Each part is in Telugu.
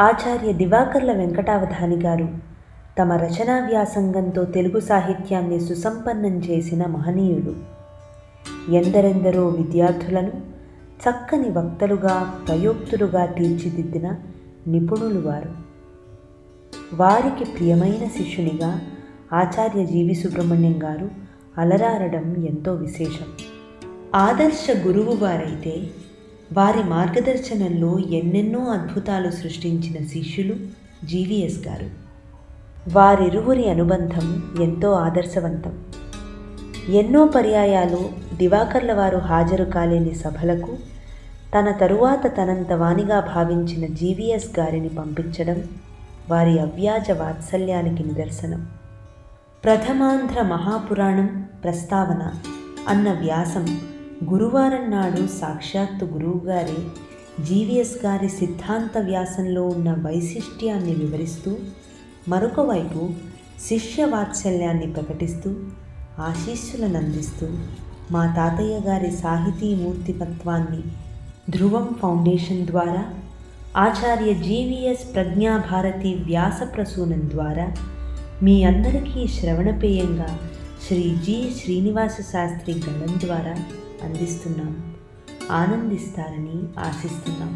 ఆచార్య దివాకర్ల వెంకటావధాని గారు తమ రచనా వ్యాసంగంతో తెలుగు సాహిత్యాన్ని సుసంపన్నం చేసిన మహనీయులు ఎందరెందరో విద్యార్థులను చక్కని వక్తలుగా ప్రయోక్తులుగా తీర్చిదిద్దిన నిపుణులు వారు వారికి ప్రియమైన శిష్యునిగా ఆచార్య జీవి సుబ్రహ్మణ్యం గారు అలరారడం ఎంతో విశేషం ఆదర్శ గురువు వారైతే వారి మార్గదర్శనంలో ఎన్నెన్నో అద్భుతాలు సృష్టించిన శిష్యులు జీవీఎస్ గారు వారిరువురి అనుబంధం ఎంతో ఆదర్శవంతం ఎన్నో పర్యాయాలు దివాకర్ల వారు హాజరు కాలేని సభలకు తన తరువాత తనంత వానిగా భావించిన జీవీఎస్ గారిని పంపించడం వారి అవ్యాజ వాత్సల్యానికి నిదర్శనం ప్రథమాంధ్ర మహాపురాణం ప్రస్తావన అన్న వ్యాసం గురువారం నాడు సాక్షాత్తు గురువుగారే జీవీఎస్ గారి సిద్ధాంత వ్యాసంలో ఉన్న వైశిష్ట్యాన్ని వివరిస్తూ మరొక వైపు శిష్య వాత్సల్యాన్ని ప్రకటిస్తూ ఆశీస్సులను అందిస్తూ మా తాతయ్య గారి సాహితీ మూర్తిమత్వాన్ని ధ్రువం ఫౌండేషన్ ద్వారా ఆచార్య జీవీఎస్ ప్రజ్ఞాభారతి వ్యాస ప్రసూనం ద్వారా మీ అందరికీ శ్రవణపేయంగా శ్రీ జి శ్రీనివాస శాస్త్రి గణం ద్వారా అందిస్తున్నాం ఆనందిస్తారని ఆశిస్తున్నాం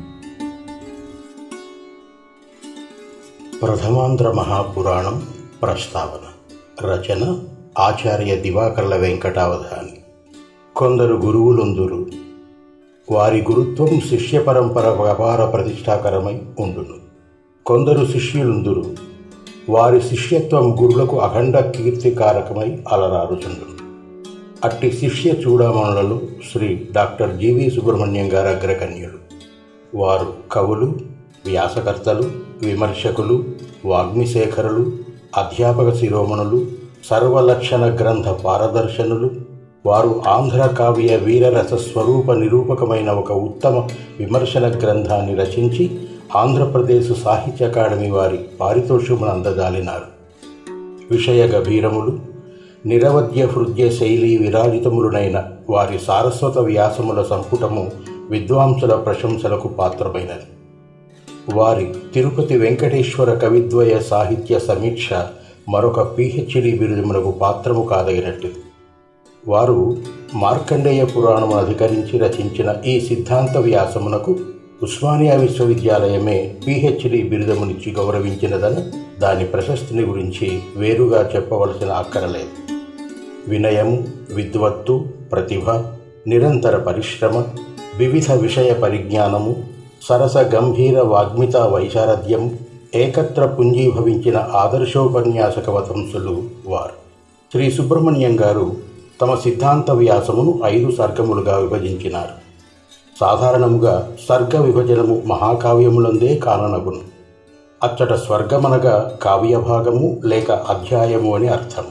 ప్రథమాంధ్ర మహాపురాణం ప్రస్తావన రచన ఆచార్య దివాకర్ల వెంకటావధాని కొందరు గురువులుందురు వారి గురుత్వం శిష్య పరంపర వ్యాపార ప్రతిష్టాకరమై ఉండును కొందరు శిష్యులుందురు వారి శిష్యత్వం గురులకు అఖండ కీర్తికారకమై అలరారుచుండును అట్టి శిష్య చూడమణులలో శ్రీ డాక్టర్ జీవి సుబ్రహ్మణ్యం గారు అగ్రకన్యులు వారు కవులు వ్యాసకర్తలు విమర్శకులు వాగ్మిశేఖరులు అధ్యాపక శిరోమణులు సర్వలక్షణ గ్రంథ పారదర్శనులు వారు ఆంధ్ర కావ్య వీరరస స్వరూప నిరూపకమైన ఒక ఉత్తమ విమర్శన గ్రంథాన్ని రచించి ఆంధ్రప్రదేశ్ సాహిత్య అకాడమీ వారి పారితోషికమును అందజాలినారు విషయ గభీరములు నిరవధ్య హృదయ శైలి విరాజితములునైన వారి సారస్వత వ్యాసముల సంపుటము విద్వాంసుల ప్రశంసలకు పాత్రమైనది వారి తిరుపతి వెంకటేశ్వర కవిద్వయ సాహిత్య సమీక్ష మరొక పిహెచ్డి బిరుదుములకు పాత్రము కాదగినట్టిది వారు మార్కండేయ పురాణమును అధికరించి రచించిన ఈ సిద్ధాంత వ్యాసమునకు ఉస్మానియా విశ్వవిద్యాలయమే పిహెచ్డి బిరుదమునిచ్చి గౌరవించినదని దాని ప్రశస్తిని గురించి వేరుగా చెప్పవలసిన అక్కరలేదు వినయము విద్వత్తు ప్రతిభ నిరంతర పరిశ్రమ వివిధ విషయ పరిజ్ఞానము సరస గంభీర వాగ్మిత వైశారథ్యం ఏకత్ర పుంజీభవించిన ఆదర్శోపన్యాసక వతంసులు వారు శ్రీ సుబ్రహ్మణ్యం గారు తమ సిద్ధాంత వ్యాసమును ఐదు సర్గములుగా విభజించినారు సాధారణముగా సర్గ విభజనము మహాకావ్యములందే కాననగును అచ్చట స్వర్గమనగా కావ్యభాగము లేక అధ్యాయము అని అర్థం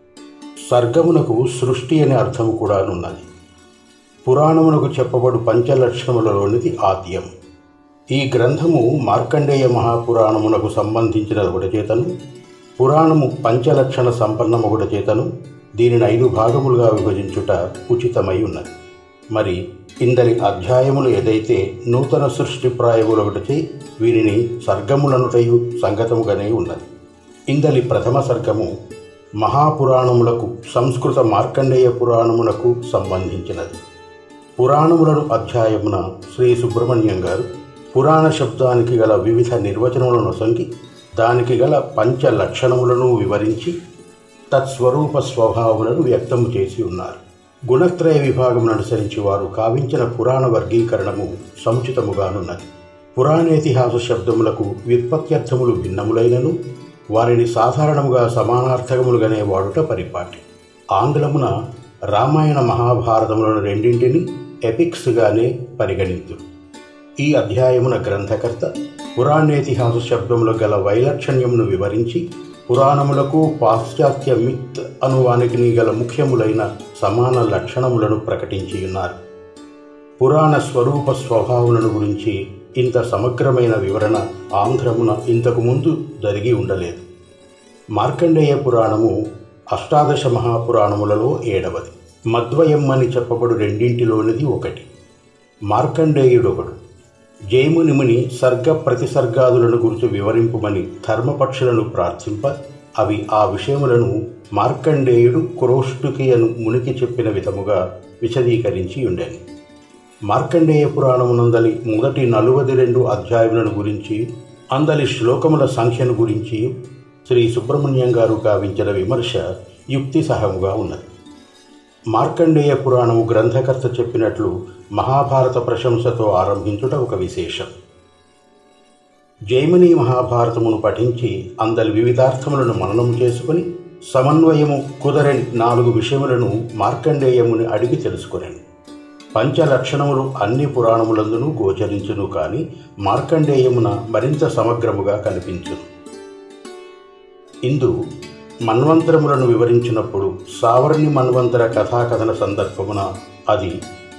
సర్గమునకు సృష్టి అనే అర్థము కూడానున్నది పురాణమునకు చెప్పబడు పంచలక్షణములలోనిది ఆద్యం ఈ గ్రంథము మార్కండేయ మహాపురాణమునకు సంబంధించిన ఒకటి చేతను పురాణము పంచలక్షణ సంపన్నమొకటి చేతను దీనిని ఐదు భాగములుగా విభజించుట ఉచితమై ఉన్నది మరి ఇందలి అధ్యాయములు ఏదైతే నూతన సృష్టి ప్రాయములొకటిచే వీరిని సర్గములనుటయు సంగతముగానే ఉన్నది ఇందలి ప్రథమ సర్గము మహాపురాణములకు సంస్కృత మార్కండేయ పురాణమునకు సంబంధించినది పురాణములను అధ్యాయమున శ్రీ సుబ్రహ్మణ్యం గారు పురాణ శబ్దానికి గల వివిధ నిర్వచనములను నొసంగి దానికి గల పంచ లక్షణములను వివరించి తత్స్వరూప స్వభావములను వ్యక్తము చేసి ఉన్నారు గుణత్రయ విభాగం అనుసరించి వారు కావించిన పురాణ వర్గీకరణము సముచితముగానున్నది పురాణేతిహాస శబ్దములకు వ్యుత్పత్త్యర్థములు భిన్నములైనను వారిని సాధారణముగా సమానార్థకములుగానే వాడుట పరిపాటి ఆంగ్లమున రామాయణ మహాభారతములను రెండింటిని ఎపిక్స్గానే పరిగణింతురు ఈ అధ్యాయమున గ్రంథకర్త పురాణేతిహాస శబ్దములు గల వైలక్షణ్యమును వివరించి పురాణములకు పాశ్చాత్య మిత్ అనువానికి గల ముఖ్యములైన సమాన లక్షణములను ప్రకటించి ఉన్నారు పురాణ స్వరూప స్వభావములను గురించి ఇంత సమగ్రమైన వివరణ ఆంధ్రమున ఇంతకు ముందు జరిగి ఉండలేదు మార్కండేయ పురాణము అష్టాదశ మహాపురాణములలో ఏడవది మద్వయం అని చెప్పబడు రెండింటిలోనిది ఒకటి మార్కండేయుడొకడు జైమునిముని సర్గ ప్రతిసర్గాదులను గురించి వివరింపుమని ధర్మపక్షులను ప్రార్థింప అవి ఆ విషయములను మార్కండేయుడు కురోష్టుకియను మునికి చెప్పిన విధముగా విశదీకరించి ఉండెను మార్కండేయ పురాణమునందలి మొదటి నలువది రెండు అధ్యాయములను గురించి అందలి శ్లోకముల సంఖ్యను గురించి శ్రీ సుబ్రహ్మణ్యం గారు కావించిన విమర్శ యుక్తి సహముగా ఉన్నది మార్కండేయ పురాణము గ్రంథకర్త చెప్పినట్లు మహాభారత ప్రశంసతో ఆరంభించుట ఒక విశేషం జైమిని మహాభారతమును పఠించి అందలి వివిధార్థములను మననం చేసుకుని సమన్వయము కుదరని నాలుగు విషయములను మార్కండేయముని అడిగి తెలుసుకునేను పంచలక్షణములు అన్ని పురాణములందునూ గోచరించును కాని మార్కండేయమున మరింత సమగ్రముగా కనిపించును ఇందు మన్వంతరములను వివరించినప్పుడు సావర్ణి మన్వంతర కథాకథన సందర్భమున అది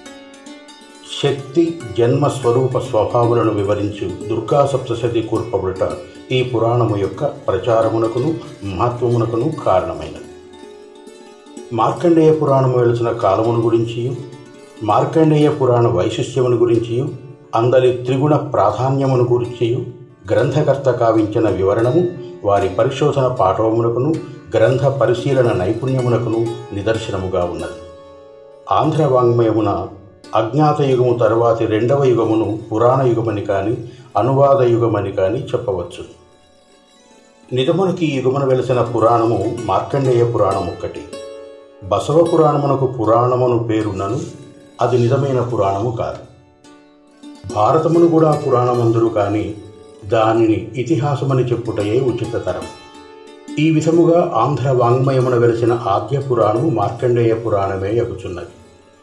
శక్తి జన్మ స్వరూప స్వభావాలను వివరించు దుర్గా సప్తశతి కూర్పబడుట ఈ పురాణము యొక్క ప్రచారమునకును మహత్వమునకును కారణమైనది మార్కండేయ పురాణము వెలిసిన కాలమును గురించి మార్కండేయ పురాణ వైశిష్ట్యమును గురించి అందరి త్రిగుణ ప్రాధాన్యమును గురించి గ్రంథకర్త కావించిన వివరణము వారి పరిశోధన పాఠవమునకును గ్రంథ పరిశీలన నైపుణ్యమునకును నిదర్శనముగా ఉన్నది ఆంధ్ర వాంగ్మయమున అజ్ఞాత యుగము తరువాతి రెండవ యుగమును పురాణ యుగమని కాని అనువాద యుగమని కాని చెప్పవచ్చు నిజమునకి ఈ యుగమున వెలిసిన పురాణము మార్కండేయ పురాణం ఒక్కటి బసవ పురాణమునకు పురాణమును పేరున్నను అది నిజమైన పురాణము కాదు భారతమును కూడా పురాణమందురు కానీ దానిని ఇతిహాసమని చెప్పుటయే ఉచితతరం ఈ విధముగా ఆంధ్ర వాంగ్మయమున వెలిసిన ఆద్య పురాణము మార్కండేయ పురాణమే యగుచున్నది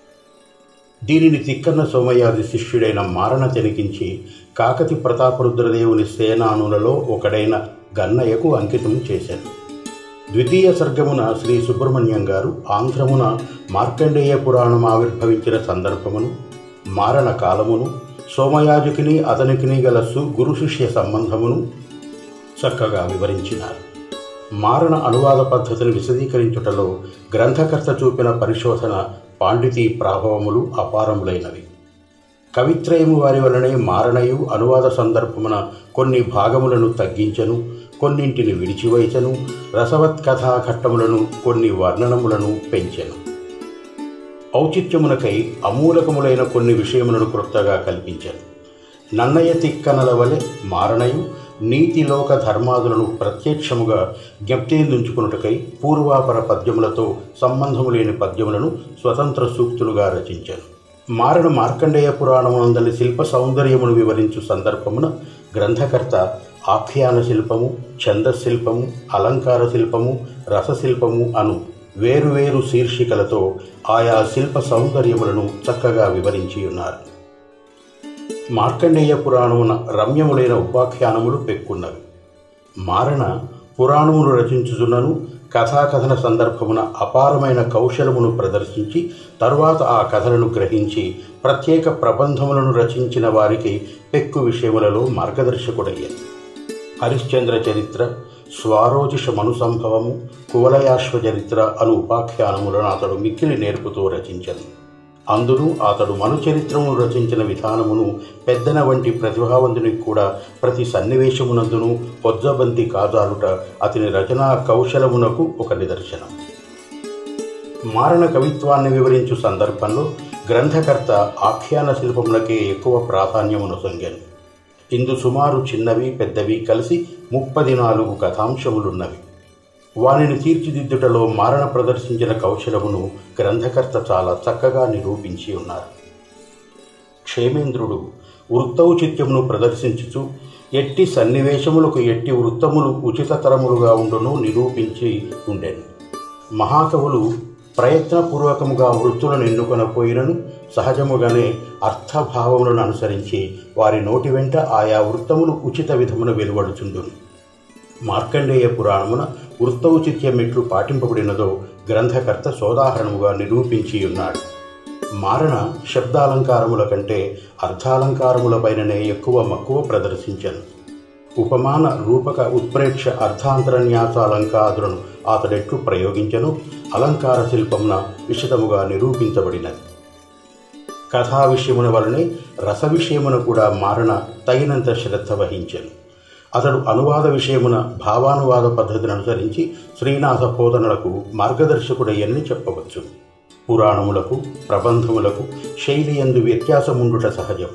దీనిని తిక్కన్న సోమయాది శిష్యుడైన మారణ తెనికించి కాకతి ప్రతాపరుద్రదేవుని సేనానులలో ఒకడైన గన్నయ్యకు అంకితం చేశారు ద్వితీయ సర్గమున శ్రీ సుబ్రహ్మణ్యం గారు ఆంధ్రమున మార్కండేయ పురాణం ఆవిర్భవించిన సందర్భమును మారణ కాలమును సోమయాజుకిని అతనికిని గల సు గురు శిష్య సంబంధమును చక్కగా వివరించినారు మారణ అనువాద పద్ధతిని విశదీకరించుటలో గ్రంథకర్త చూపిన పరిశోధన పాండితీ ప్రాభవములు అపారములైనవి కవిత్రయము వారి వలనే మారణయు అనువాద సందర్భమున కొన్ని భాగములను తగ్గించను కొన్నింటిని విడిచివైచను రసవత్ కథాఘట్టములను కొన్ని వర్ణనములను పెంచెను ఔచిత్యమునకై అమూలకములైన కొన్ని విషయములను క్రొత్తగా కల్పించాను నన్నయ్య తిక్కనల వలె మారణయు నీతిలోక ధర్మాదులను ప్రత్యక్షముగా జ్ఞప్తిందుంచుకున్నటకై పూర్వాపర పద్యములతో సంబంధము లేని పద్యములను స్వతంత్ర సూక్తులుగా రచించాను మారణ మార్కండేయ పురాణమునందలి శిల్ప సౌందర్యమును వివరించు సందర్భమున గ్రంథకర్త ఆఖ్యాన శిల్పము ఛందశిల్పము అలంకార శిల్పము రసశిల్పము అను వేరువేరు శీర్షికలతో ఆయా శిల్ప సౌందర్యములను చక్కగా వివరించి ఉన్నారు మార్కండేయ పురాణమున రమ్యములైన ఉపాఖ్యానములు పెక్కున్నవి మారణ పురాణమును రచించుచున్నను కథాకథన సందర్భమున అపారమైన కౌశలమును ప్రదర్శించి తరువాత ఆ కథలను గ్రహించి ప్రత్యేక ప్రబంధములను రచించిన వారికి పెక్కు విషయములలో మార్గదర్శకుడయ్యారు హరిశ్చంద్ర చరిత్ర స్వారోజిష మనుసంభవము కువలయాశ్వ చరిత్ర అను ఉపాఖ్యానములను అతడు మిక్కిలి నేర్పుతూ రచించను అందును అతడు మను చరిత్రమును రచించిన విధానమును పెద్దన వంటి ప్రతిభావంతునికి కూడా ప్రతి సన్నివేశమునందును పొజ్జబంతి కాజాలుట అతని రచనా కౌశలమునకు ఒక నిదర్శనం మారణ కవిత్వాన్ని వివరించు సందర్భంలో గ్రంథకర్త ఆఖ్యాన శిల్పములకే ఎక్కువ ప్రాధాన్యమును సొంగాను ఇందు సుమారు చిన్నవి పెద్దవి కలిసి ముప్పది నాలుగు కథాంశములున్నవి వానిని తీర్చిదిద్దుటలో మారణ ప్రదర్శించిన కౌశలమును గ్రంథకర్త చాలా చక్కగా నిరూపించి ఉన్నారు క్షేమేంద్రుడు వృత్తౌచిత్యమును ప్రదర్శించుచు ఎట్టి సన్నివేశములకు ఎట్టి వృత్తములు ఉచితతరములుగా ఉండును నిరూపించి ఉండెను మహాకవులు ప్రయత్నపూర్వకముగా వృత్తులను ఎన్నుకొనపోయినను సహజముగానే అర్థభావములను అనుసరించి వారి నోటి వెంట ఆయా వృత్తములు ఉచిత విధమున వెలువడుచుండును మార్కండేయ పురాణమున వృత్తౌచిత్యం ఎట్లు పాటింపబడినదో గ్రంథకర్త సోదాహరణముగా నిరూపించి ఉన్నాడు మారణ శబ్దాలంకారముల కంటే అర్థాలంకారములపైననే ఎక్కువ మక్కువ ప్రదర్శించను ఉపమాన రూపక ఉత్ప్రేక్ష అర్థాంతరన్యాసాలంకాదులను అతడెట్లు ప్రయోగించను అలంకార శిల్పమున విశదముగా నిరూపించబడినది కథా విషయమున వలనే రస విషయమున కూడా మారణ తగినంత శ్రద్ధ వహించాను అతడు అనువాద విషయమున భావానువాద పద్ధతిని అనుసరించి శ్రీనాథ బోధనలకు మార్గదర్శకుడయ్యని చెప్పవచ్చు పురాణములకు ప్రబంధములకు శైలి ఎందు వ్యత్యాసముండుట సహజం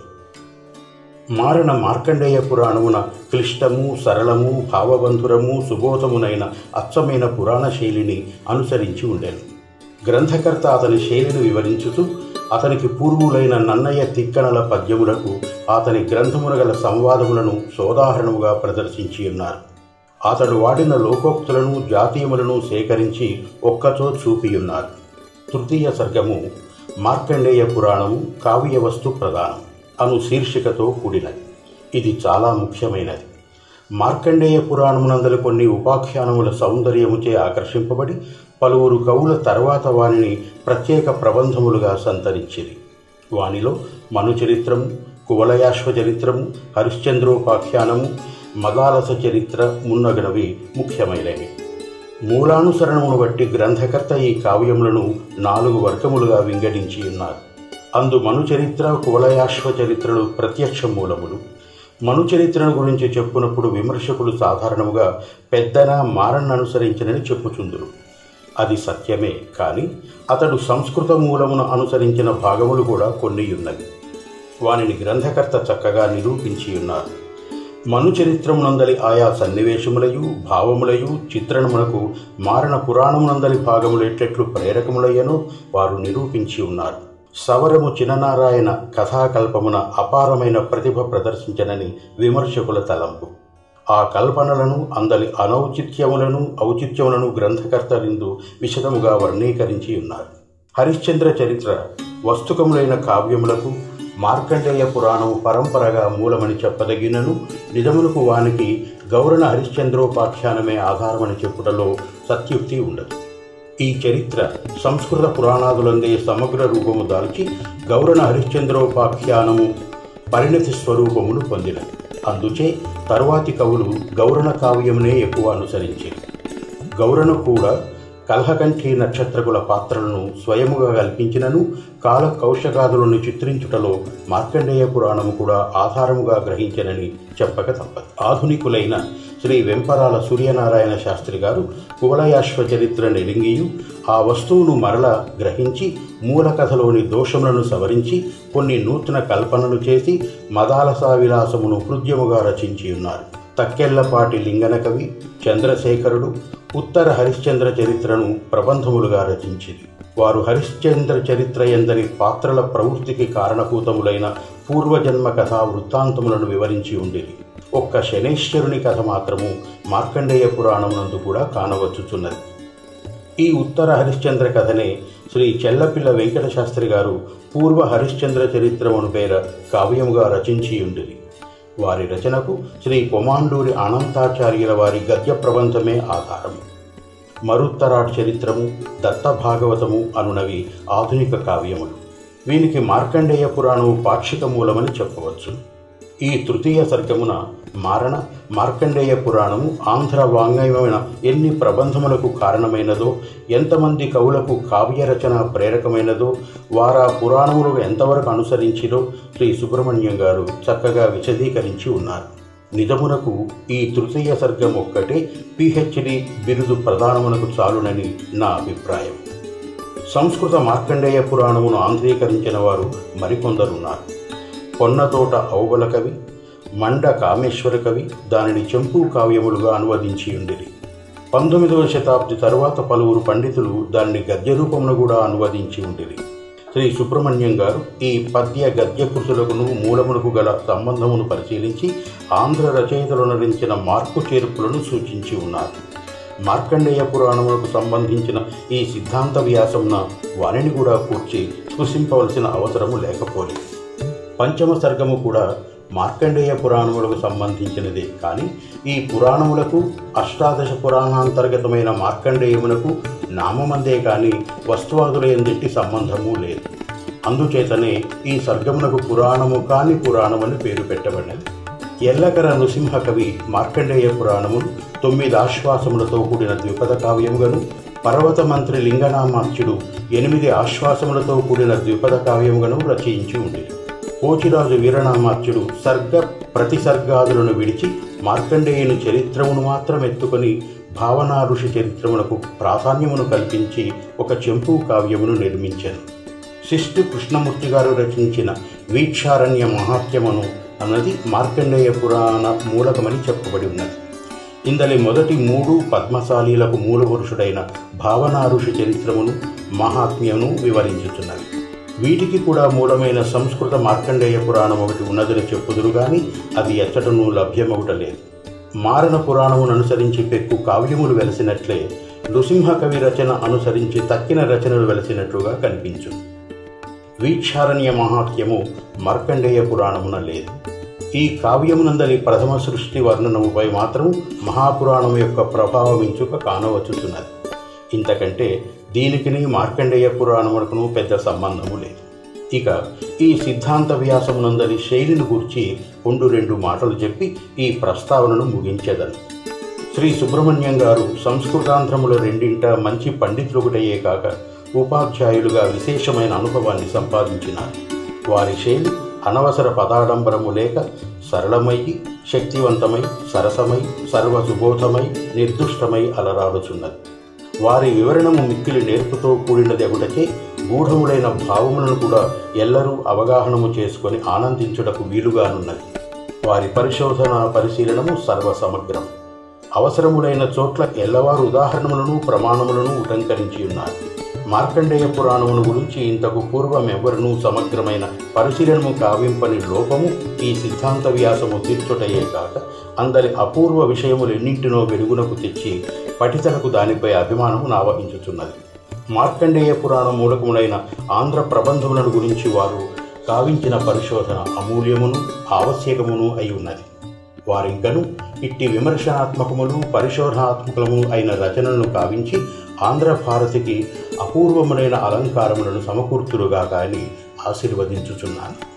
మారణ మార్కండేయ పురాణమున క్లిష్టము సరళము భావబంధురము సుబోధమునైన అచ్చమైన పురాణ శైలిని అనుసరించి ఉండేను గ్రంథకర్త అతని శైలిని వివరించుతూ అతనికి పూర్వులైన నన్నయ్య తిక్కనల పద్యములకు అతని గ్రంథమున గల సంవాదములను సోదాహరణముగా ప్రదర్శించి ఉన్నారు అతడు వాడిన లోకోక్తులను జాతీయములను సేకరించి ఒక్కచో చూపియున్నారు తృతీయ సర్గము మార్కండేయ పురాణము కావ్య వస్తు ప్రధానం అను శీర్షికతో కూడినది ఇది చాలా ముఖ్యమైనది మార్కండేయ పురాణమునందలి కొన్ని ఉపాఖ్యానముల సౌందర్యముచే ఆకర్షింపబడి పలువురు కవుల తర్వాత వానిని ప్రత్యేక ప్రబంధములుగా సంతరించిరి వానిలో మను చరిత్రము కువలయాశ్వ చరిత్రము హరిశ్చంద్రోపాఖ్యానము మదాలస చరిత్ర మున్నగనవి ముఖ్యమైనవి మూలానుసరణమును బట్టి గ్రంథకర్త ఈ కావ్యములను నాలుగు వర్గములుగా వింగడించి ఉన్నారు అందు మను చరిత్ర కువలయాశ్వ చరిత్రలు ప్రత్యక్ష మూలములు మను చరిత్రను గురించి చెప్పునప్పుడు విమర్శకులు సాధారణముగా పెద్దన మారన్ అనుసరించనని చెప్పుచుందురు అది సత్యమే కానీ అతడు సంస్కృత మూలమును అనుసరించిన భాగములు కూడా కొన్ని ఉన్నవి వానిని గ్రంథకర్త చక్కగా నిరూపించి ఉన్నారు మను చరిత్రమునందలి ఆయా సన్నివేశములయు భావములయు చిత్రణమునకు మారణ పురాణమునందలి భాగములు ఎట్లెట్లు ప్రేరకములయ్యనో వారు నిరూపించి ఉన్నారు సవరము చిననారాయణ కథాకల్పమున అపారమైన ప్రతిభ ప్రదర్శించనని విమర్శకుల తలంపు ఆ కల్పనలను అందలి అనౌచిత్యములను ఔచిత్యములను గ్రంథకర్త విందు విశదముగా వర్ణీకరించి ఉన్నారు హరిశ్చంద్ర చరిత్ర వస్తుకములైన కావ్యములకు మార్కండేయ పురాణము పరంపరగా మూలమని చెప్పదగినను నిజమునకు వానికి గౌరణ హరిశ్చంద్రోపాఖ్యానమే ఆధారమని చెప్పుటలో సత్యుక్తి ఉండదు ఈ చరిత్ర సంస్కృత పురాణాదులందే సమగ్ర రూపము దాల్చి గౌరణ హరిశ్చంద్రోపాఖ్యానము పరిణతి స్వరూపమును పొందినది అందుచే తరువాతి కవులు గౌరణ కావ్యమునే ఎక్కువ అనుసరించారు గౌరణ కూడా కలహకంఠి నక్షత్రకుల పాత్రలను స్వయముగా కల్పించినను కాల కౌశకాదులను చిత్రించుటలో మార్కండేయ పురాణము కూడా ఆధారముగా గ్రహించనని చెప్పక తప్పదు ఆధునికులైన శ్రీ వెంపరాల సూర్యనారాయణ శాస్త్రి గారు కువలయాశ్వ చరిత్ర నెలింగియు ఆ వస్తువును మరల గ్రహించి మూల కథలోని దోషములను సవరించి కొన్ని నూతన కల్పనలు చేసి మదాలసా విలాసమును హృద్యముగా రచించి ఉన్నారు తక్కెళ్లపాటి లింగన కవి చంద్రశేఖరుడు ఉత్తర హరిశ్చంద్ర చరిత్రను ప్రబంధములుగా రచించింది వారు హరిశ్చంద్ర చరిత్ర ఎందరి పాత్రల ప్రవృత్తికి కారణభూతములైన పూర్వజన్మ కథా వృత్తాంతములను వివరించి ఉండేది ఒక్క శనేశ్వరుని కథ మాత్రము మార్కండేయ పురాణమునందు కూడా కానవచ్చుచున్నది ఈ ఉత్తర హరిశ్చంద్ర కథనే శ్రీ చెల్లపిల్ల వెంకట శాస్త్రి గారు పూర్వ హరిశ్చంద్ర చరిత్రమును పేర కావ్యముగా రచించి ఉండేది వారి రచనకు శ్రీ కొమాండూరి అనంతాచార్యుల వారి గద్య ప్రబంధమే ఆధారం మరుత్తరాట్ చరిత్రము దత్త భాగవతము అనునవి ఆధునిక కావ్యములు వీనికి మార్కండేయ పురాణము పాక్షిక మూలమని చెప్పవచ్చు ఈ తృతీయ సర్గమున మారణ మార్కండేయ పురాణము ఆంధ్ర వాంగ్మయమైన ఎన్ని ప్రబంధములకు కారణమైనదో ఎంతమంది కవులకు కావ్య రచన ప్రేరకమైనదో వారా పురాణములను ఎంతవరకు అనుసరించిరో శ్రీ సుబ్రహ్మణ్యం గారు చక్కగా విశదీకరించి ఉన్నారు నిజమునకు ఈ తృతీయ సర్గం ఒక్కటే పిహెచ్డి బిరుదు ప్రధానమునకు చాలునని నా అభిప్రాయం సంస్కృత మార్కండేయ పురాణమును ఆంధ్రీకరించిన వారు మరికొందరున్నారు పొన్నతోట ఔబల కవి మండ కామేశ్వర కవి దానిని చెంపు కావ్యములుగా అనువదించి ఉండిరి పంతొమ్మిదవ శతాబ్ది తరువాత పలువురు పండితులు దానిని గద్య రూపమును కూడా అనువదించి ఉండిరి శ్రీ సుబ్రహ్మణ్యం గారు ఈ పద్య గద్య కృతులకును మూలమునకు గల సంబంధమును పరిశీలించి ఆంధ్ర రచయితలు నరించిన మార్పు చేర్పులను సూచించి ఉన్నారు మార్కండేయ పురాణములకు సంబంధించిన ఈ సిద్ధాంత వ్యాసమున వాణిని కూడా కూర్చి స్పృశింపవలసిన అవసరము లేకపోలేదు పంచమ సర్గము కూడా మార్కండేయ పురాణములకు సంబంధించినదే కానీ ఈ పురాణములకు అష్టాదశ పురాణాంతర్గతమైన మార్కండేయమునకు నామమందే కానీ వస్తువాదుల ఎందిట్టి సంబంధము లేదు అందుచేతనే ఈ సర్గమునకు పురాణము కాని పురాణమని పేరు పెట్టబడినది ఎల్లకర నృసింహ కవి మార్కండేయ పురాణమును తొమ్మిది ఆశ్వాసములతో కూడిన ద్విపద కావ్యముగాను పర్వత మంత్రి లింగనామాత్యుడు ఎనిమిది ఆశ్వాసములతో కూడిన ద్విపద కావ్యములను రచయించి ఉంది పోచిరాజు వీరనామాత్యుడు సర్గ ప్రతిసర్గాదులను విడిచి మార్కండేయుని చరిత్రమును మాత్రం ఎత్తుకొని భావనా ఋషి చరిత్రమునకు ప్రాధాన్యమును కల్పించి ఒక చెంపు కావ్యమును నిర్మించారు శిష్టు కృష్ణమూర్తి గారు రచించిన వీక్షారణ్య మహాత్యమును అన్నది మార్కండేయ పురాణ మూలకమని చెప్పబడి ఉన్నది ఇందలి మొదటి మూడు పద్మశాలీలకు మూలపురుషుడైన భావనా ఋషి చరిత్రమును మహాత్మ్యమును వివరించుతున్నవి వీటికి కూడా మూలమైన సంస్కృత మార్కండేయ పురాణం ఒకటి ఉన్నదని చెప్పుదురు గాని అది ఎచ్చటను లభ్యమవుట లేదు మారణ పురాణమును అనుసరించి పెక్కు కావ్యములు వెలసినట్లే నృసింహ కవి రచన అనుసరించి తక్కిన రచనలు వెలసినట్లుగా కనిపించు వీక్షారణ్య మహాత్యము మార్కండేయ పురాణమున లేదు ఈ కావ్యమునందలి ప్రథమ సృష్టి వర్ణనముపై మాత్రం మహాపురాణము యొక్క ప్రభావం ఇంచుక కానవచ్చుతున్నది ఇంతకంటే దీనికిని మార్కండేయ పురాణమునకును పెద్ద సంబంధము లేదు ఇక ఈ సిద్ధాంత వ్యాసమునందలి శైలిని గూర్చి రెండు రెండు మాటలు చెప్పి ఈ ప్రస్తావనను ముగించేదను శ్రీ సుబ్రహ్మణ్యం గారు సంస్కృతాంధ్రముల రెండింట మంచి పండితులొకటయ్యే కాక ఉపాధ్యాయులుగా విశేషమైన అనుభవాన్ని సంపాదించినారు వారి శైలి అనవసర పదాడంబరము లేక సరళమై శక్తివంతమై సరసమై సర్వసుబోధమై నిర్దుష్టమై అలరాడుచున్నది వారి వివరణము మిక్కిలి నేర్పుతో కూడినది ఒకటచే గూఢములైన భావములను కూడా ఎల్లరూ అవగాహనము చేసుకొని ఆనందించుటకు వీలుగానున్నది వారి పరిశోధన పరిశీలనము సర్వసమగ్రం అవసరములైన చోట్ల ఎల్లవారు ఉదాహరణములను ప్రమాణములను ఉటంకరించి ఉన్నారు మార్కండేయ పురాణమును గురించి ఇంతకు పూర్వం ఎవరినూ సమగ్రమైన పరిశీలనము కావింపని లోపము ఈ సిద్ధాంత వ్యాసము తీర్చుటయే కాక అందరి అపూర్వ విషయములు ఎన్నింటినో వెలుగునకు తెచ్చి పఠితలకు దానిపై అభిమానము నావహించుచున్నది మార్కండేయ పురాణ మూలకములైన ఆంధ్ర ప్రబంధములను గురించి వారు కావించిన పరిశోధన అమూల్యమును ఆవశ్యకమును అయి ఉన్నది వారింకను ఇట్టి విమర్శనాత్మకములు పరిశోధనాత్మకము అయిన రచనలను కావించి ఆంధ్ర భారతికి అపూర్వములైన అలంకారములను సమకూర్చురుగా కానీ ఆశీర్వదించుచున్నాను